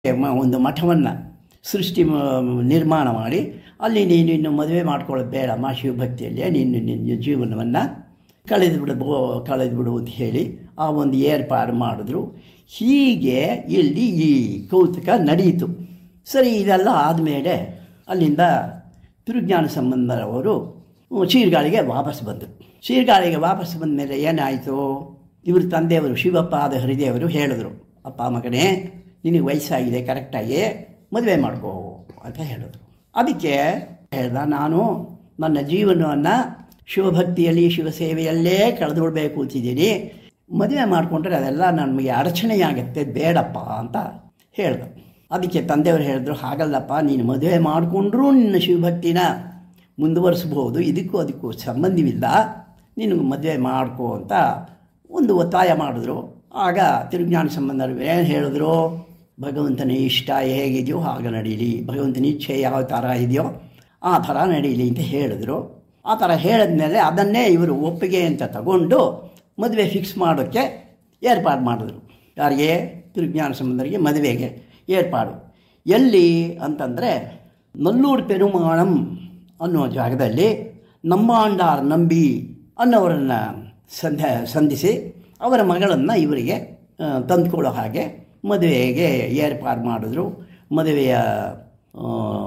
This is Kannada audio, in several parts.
ಮ- ಒಂದು ಮಠವನ್ನು ಸೃಷ್ಟಿ ಮ- ನಿರ್ಮಾಣ ಮಾಡಿ ಅಲ್ಲಿ ನೀನು ಇನ್ನು ಮದುವೆ ಮಾಡ್ಕೊಳ್ಳೋದು ಬೇಡಮ್ಮ ಶಿವಭಕ್ತಿಯಲ್ಲಿ ನೀನು ನಿನ್ನ ಜೀವನವನ್ನು ಕಳೆದು ಬಿಡಬೋ ಕಳೆದು ಬಿಡು ಅಂತ ಹೇಳಿ ಆ ಒಂದು ಏರ್ಪಾಡು ಮಾಡಿದ್ರು ಹೀಗೆ ಇಲ್ಲಿ ಈ ಕೌತುಕ ನಡೆಯಿತು ಸರಿ ಇದೆಲ್ಲ ಆದಮೇಲೆ ಅಲ್ಲಿಂದ ತಿರುಜ್ಞಾನ ಸಂಬಂಧರವರು ಶೀರ್ಗಾಳಿಗೆ ವಾಪಸ್ ಬಂದರು ಶೀರ್ಗಾಳಿಗೆ ವಾಪಸ್ ಬಂದ ಮೇಲೆ ಏನಾಯಿತು ಇವ್ರ ತಂದೆಯವರು ಶಿವಪ್ಪಾದ ಹರಿದೇವರು ಹೇಳಿದ್ರು ಅಪ್ಪ ಮಗನೇ ನಿನಗೆ ವಯಸ್ಸಾಗಿದೆ ಕರೆಕ್ಟಾಗಿ ಮದುವೆ ಮಾಡ್ಕೋ ಅಂತ ಹೇಳಿದ್ರು ಅದಕ್ಕೆ ಹೇಳ್ದ ನಾನು ನನ್ನ ಜೀವನವನ್ನು ಶಿವಭಕ್ತಿಯಲ್ಲಿ ಶಿವಸೇವೆಯಲ್ಲೇ ಕಳೆದುಕೊಳ್ಬೇಕು ಅಂತಿದ್ದೀನಿ ಮದುವೆ ಮಾಡಿಕೊಂಡ್ರೆ ಅದೆಲ್ಲ ನಮಗೆ ಅಡಚಣೆಯಾಗತ್ತೆ ಬೇಡಪ್ಪ ಅಂತ ಹೇಳ್ದ ಅದಕ್ಕೆ ತಂದೆಯವರು ಹೇಳಿದ್ರು ಹಾಗಲ್ಲಪ್ಪ ನೀನು ಮದುವೆ ಮಾಡಿಕೊಂಡ್ರೂ ನಿನ್ನ ಶಿವಭಕ್ತಿನ ಮುಂದುವರಿಸ್ಬೋದು ಇದಕ್ಕೂ ಅದಕ್ಕೂ ಸಂಬಂಧವಿಲ್ಲ ನಿನಗೆ ಮದುವೆ ಮಾಡ್ಕೋ ಅಂತ ಒಂದು ಒತ್ತಾಯ ಮಾಡಿದ್ರು ಆಗ ತಿರುಜ್ಞಾನ ಸಂಬಂಧರು ಏನು ಹೇಳಿದ್ರು ಭಗವಂತನ ಇಷ್ಟ ಹೇಗಿದೆಯೋ ಹಾಗೆ ನಡೀಲಿ ಭಗವಂತನ ಇಚ್ಛೆ ಯಾವ ಥರ ಇದೆಯೋ ಆ ಥರ ನಡೀಲಿ ಅಂತ ಹೇಳಿದ್ರು ಆ ಥರ ಹೇಳಿದ್ಮೇಲೆ ಅದನ್ನೇ ಇವರು ಒಪ್ಪಿಗೆ ಅಂತ ತಗೊಂಡು ಮದುವೆ ಫಿಕ್ಸ್ ಮಾಡೋಕ್ಕೆ ಏರ್ಪಾಡು ಮಾಡಿದ್ರು ಯಾರಿಗೆ ತಿರುಜ್ಞಾನ ಸಂಬಂಧರಿಗೆ ಮದುವೆಗೆ ಏರ್ಪಾಡು ಎಲ್ಲಿ ಅಂತಂದರೆ ನಲ್ಲೂರು ಪೆರುಮಾಳಂ ಅನ್ನೋ ಜಾಗದಲ್ಲಿ ನಂಬಾಂಡಾರ್ ನಂಬಿ ಅನ್ನೋರನ್ನು ಸಂಧ ಸಂಧಿಸಿ ಅವರ ಮಗಳನ್ನು ಇವರಿಗೆ ಆ, ತಂದುಕೊಳ್ಳೋ ಹಾಗೆ ಮದುವೆಗೆ ಏರ್ಪಾಡು ಮಾಡಿದ್ರು ಮದುವೆಯ ಆ,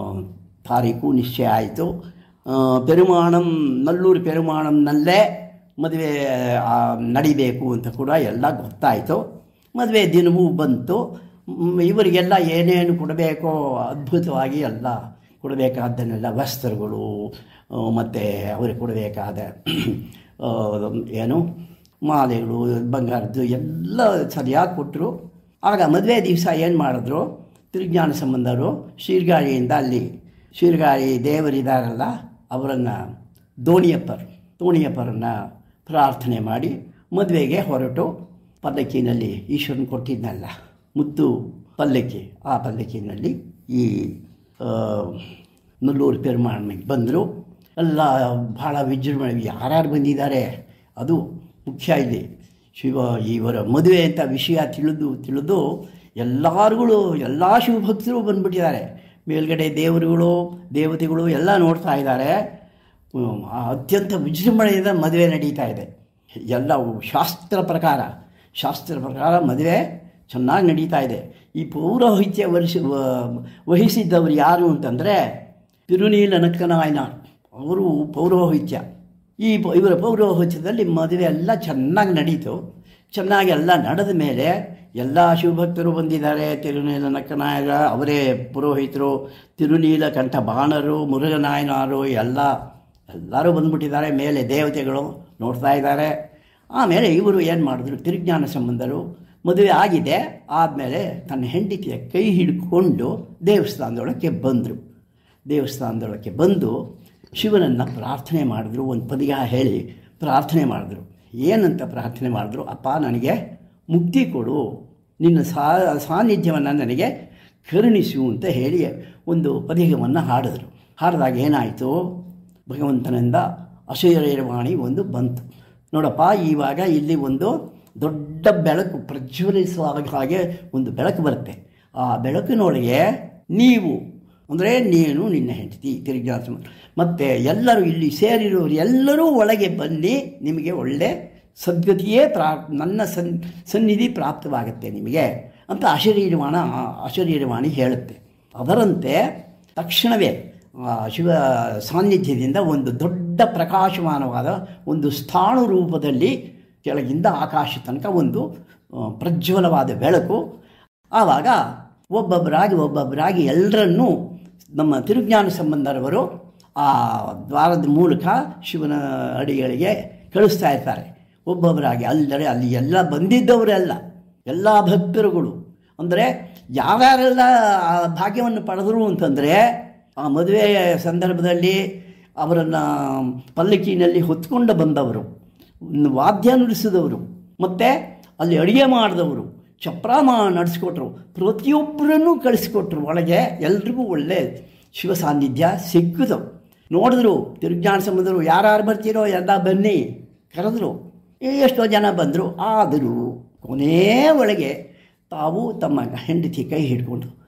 ತಾರೀಕು ನಿಶ್ಚಯ ಆಯಿತು ಪೆರುಮಾಣಂ ನಲ್ಲೂರು ಪೆರುಮಾಣಂನಲ್ಲೇ ಮದುವೆ ಆ, ನಡಿಬೇಕು ಅಂತ ಕೂಡ ಎಲ್ಲ ಗೊತ್ತಾಯಿತು ಮದುವೆ ದಿನವೂ ಬಂತು ಮ್, ಇವರಿಗೆಲ್ಲ ಏನೇನು ಕೊಡಬೇಕೋ ಅದ್ಭುತವಾಗಿ ಎಲ್ಲ ಕೊಡಬೇಕಾದ್ದನ್ನೆಲ್ಲ ವಸ್ತ್ರಗಳು ಮತ್ತು ಅವರಿಗೆ ಕೊಡಬೇಕಾದ ಆ, ಏನು ಮಾಲೆಗಳು ಬಂಗಾರದ್ದು ಎಲ್ಲ ಸರಿಯಾಗಿ ಕೊಟ್ಟರು ಆಗ ಮದುವೆ ದಿವಸ ಏನು ಮಾಡಿದ್ರು ತಿರುಜ್ಞಾನ ಸಂಬಂಧರು ಶೀರ್ಗಾಳಿಯಿಂದ ಅಲ್ಲಿ ಶೀರ್ಗಾಳಿ ದೇವರಿದ್ದಾರಲ್ಲ ಅವರನ್ನು ದೋಣಿಯಪ್ಪರು ದೋಣಿಯಪ್ಪರನ್ನು ಪ್ರಾರ್ಥನೆ ಮಾಡಿ ಮದುವೆಗೆ ಹೊರಟು ಪಲ್ಲಕ್ಕಿನಲ್ಲಿ ಈಶ್ವರನ್ ಕೊಟ್ಟಿದ್ನಲ್ಲ ಮುತ್ತು ಪಲ್ಲಕ್ಕಿ ಆ ಪಲ್ಲಕ್ಕಿನಲ್ಲಿ ಈ ಆ, ನಲ್ಲೂರು ಪೆರುಮಾಳ್ಮಿಗೆ ಬಂದರು ಎಲ್ಲ ಭಾಳ ವಿಜೃಂಭಣೆ ಯಾರ್ಯಾರು ಬಂದಿದ್ದಾರೆ ಅದು ಮುಖ್ಯ ಇದೆ ಶಿವ ಇವರ ಮದುವೆ ಅಂತ ವಿಷಯ ತಿಳಿದು ತಿಳಿದು ಎಲ್ಲರಿಗೂ ಎಲ್ಲ ಶಿವಭಕ್ತರು ಬಂದ್ಬಿಟ್ಟಿದ್ದಾರೆ ಮೇಲ್ಗಡೆ ದೇವರುಗಳು ದೇವತೆಗಳು ಎಲ್ಲ ನೋಡ್ತಾ ಇದ್ದಾರೆ ಹ್ಮ್, ಆ ಅತ್ಯಂತ ವಿಜೃಂಭಣೆಯಿಂದ ಮದುವೆ ನಡೀತಾ ಇದೆ ಎಲ್ಲವೂ ಶಾಸ್ತ್ರ ಪ್ರಕಾರ ಶಾಸ್ತ್ರ ಪ್ರಕಾರ ಮದುವೆ ಚೆನ್ನಾಗಿ ನಡೀತಾ ಇದೆ ಈ ಪೌರೋಹಿತ್ಯ ವಹಿಸಿ ವಹಿಸಿದ್ದವರು ಯಾರು ಅಂತಂದರೆ ತಿರುನೀಲ ನಕ್ಕನಾಯನಾರ್ ಅವರು ಪೌರೋಹಿತ್ಯ ಈ ಪ- ಇವರ ಪೌರೋಹಿತ್ಯದಲ್ಲಿ ಮದುವೆ ಎಲ್ಲ ಚೆನ್ನಾಗಿ ನಡೀತು ಚೆನ್ನಾಗಿ ಎಲ್ಲ ನಡೆದ ಮೇಲೆ ಎಲ್ಲ ಶಿವಭಕ್ತರು ಬಂದಿದ್ದಾರೆ ತಿರುನೀಲ ನಕ್ಕನಾಯಕ ಅವರೇ ಪುರೋಹಿತರು ತಿರುನೀಲ ಕಂಠ ಬಾಣರು ಮುರುಘನಾಯನಾರು ಎಲ್ಲ ಎಲ್ಲರೂ ಬಂದ್ಬಿಟ್ಟಿದ್ದಾರೆ ಮೇಲೆ ದೇವತೆಗಳು ನೋಡ್ತಾ ಇದ್ದಾರೆ ಆಮೇಲೆ ಇವರು ಏನು ಮಾಡಿದ್ರು ತಿರುಜ್ಞಾನ ಸಂಬಂಧರು ಮದುವೆ ಆಗಿದೆ ಆದಮೇಲೆ ತನ್ನ ಹೆಂಡತಿಯ ಕೈ ಹಿಡ್ಕೊಂಡು ದೇವಸ್ಥಾನದೊಳಕ್ಕೆ ಬಂದರು ದೇವಸ್ಥಾನದೊಳಕ್ಕೆ ಬಂದು ಶಿವನನ್ನು ಪ್ರಾರ್ಥನೆ ಮಾಡಿದ್ರು ಒಂದು ಪದಿಗ ಹೇಳಿ ಪ್ರಾರ್ಥನೆ ಮಾಡಿದ್ರು ಏನಂತ ಪ್ರಾರ್ಥನೆ ಮಾಡಿದ್ರು ಅಪ್ಪ ನನಗೆ ಮುಕ್ತಿ ಕೊಡು ನಿನ್ನ ಸಾ ಸಾನ್ನಿಧ್ಯವನ್ನು ನನಗೆ ಕರುಣಿಸು ಅಂತ ಹೇಳಿ ಒಂದು ಪದಿಗವನ್ನು ಹಾಡಿದ್ರು ಹಾಡಿದಾಗ ಏನಾಯಿತು ಭಗವಂತನಿಂದ ಅಶರೀರವಾಣಿ ಒಂದು ಬಂತು ನೋಡಪ್ಪ ಇವಾಗ ಇಲ್ಲಿ ಒಂದು ದೊಡ್ಡ ಬೆಳಕು ಪ್ರಜ್ವಲಿಸುವ ಹಾಗೆ ಒಂದು ಬೆಳಕು ಬರುತ್ತೆ ಆ ಬೆಳಕಿನೊಳಗೆ ನೀವು ಅಂದರೆ ನೀನು ನಿನ್ನ ಹೆಂಡತಿ ತಿರುಗಿ ಮತ್ತು ಎಲ್ಲರೂ ಇಲ್ಲಿ ಸೇರಿರೋರು ಎಲ್ಲರೂ ಒಳಗೆ ಬನ್ನಿ ನಿಮಗೆ ಒಳ್ಳೆ ಸದ್ಗತಿಯೇ ಪ್ರಾ ನನ್ನ ಸನ್ ಸನ್ನಿಧಿ ಪ್ರಾಪ್ತವಾಗುತ್ತೆ ನಿಮಗೆ ಅಂತ ಅಶರೀರವಾಣ ಅಶರೀರವಾಣಿ ಹೇಳುತ್ತೆ ಅದರಂತೆ ತಕ್ಷಣವೇ ಆ ಶಿವ ಸಾನ್ನಿಧ್ಯದಿಂದ ಒಂದು ದೊಡ್ಡ ಪ್ರಕಾಶಮಾನವಾದ ಒಂದು ಸ್ಥಾಣು ರೂಪದಲ್ಲಿ ಕೆಳಗಿಂದ ಆಕಾಶ ತನಕ ಒಂದು ಆ, ಪ್ರಜ್ವಲವಾದ ಬೆಳಕು ಆವಾಗ ಒಬ್ಬೊಬ್ಬರಾಗಿ ಒಬ್ಬೊಬ್ಬರಾಗಿ ಎಲ್ಲರನ್ನೂ ನಮ್ಮ ತಿರುಜ್ಞಾನ ಸಂಬಂಧರವರು ಆ ದ್ವಾರದ ಮೂಲಕ ಶಿವನ ಅಡಿಗಳಿಗೆ ಕಳಿಸ್ತಾ ಇರ್ತಾರೆ ಒಬ್ಬೊಬ್ಬರಾಗಿ ಅಲ್ಲದೆ ಅಲ್ಲಿ ಎಲ್ಲ ಬಂದಿದ್ದವರೆಲ್ಲ ಎಲ್ಲ ಭಕ್ತರುಗಳು ಅಂದರೆ ಯಾರ್ಯಾರೆಲ್ಲ ಆ ಭಾಗ್ಯವನ್ನು ಪಡೆದರು ಅಂತಂದರೆ ಆ ಮದುವೆಯ ಸಂದರ್ಭದಲ್ಲಿ ಅವರನ್ನು ಪಲ್ಲಕ್ಕಿನಲ್ಲಿ ಹೊತ್ಕೊಂಡು ಬಂದವರು ಒಂದು ವಾದ್ಯ ನುಡಿಸಿದವರು ಮತ್ತು ಅಲ್ಲಿ ಅಡುಗೆ ಮಾಡಿದವರು ಚಪ್ರಾಮ ನಡೆಸ್ಕೊಟ್ರು ಪ್ರತಿಯೊಬ್ಬರನ್ನು ಕಳಿಸ್ಕೊಟ್ರು ಒಳಗೆ ಎಲ್ರಿಗೂ ಒಳ್ಳೆ ಶಿವ ಸಾನ್ನಿಧ್ಯ ಸಿಕ್ಕಿತು ನೋಡಿದ್ರು ತಿರುಜ್ಞಾನ ಸಂಬಂಧರು ಯಾರ್ಯಾರು ಬರ್ತೀರೋ ಎಲ್ಲ ಬನ್ನಿ ಕರೆದ್ರು ಎಷ್ಟೋ ಜನ ಬಂದರು ಆದರೂ ಕೊನೇ ಒಳಗೆ ತಾವು ತಮ್ಮ ಹೆಂಡತಿ ಕೈ ಹಿಡ್ಕೊಂಡು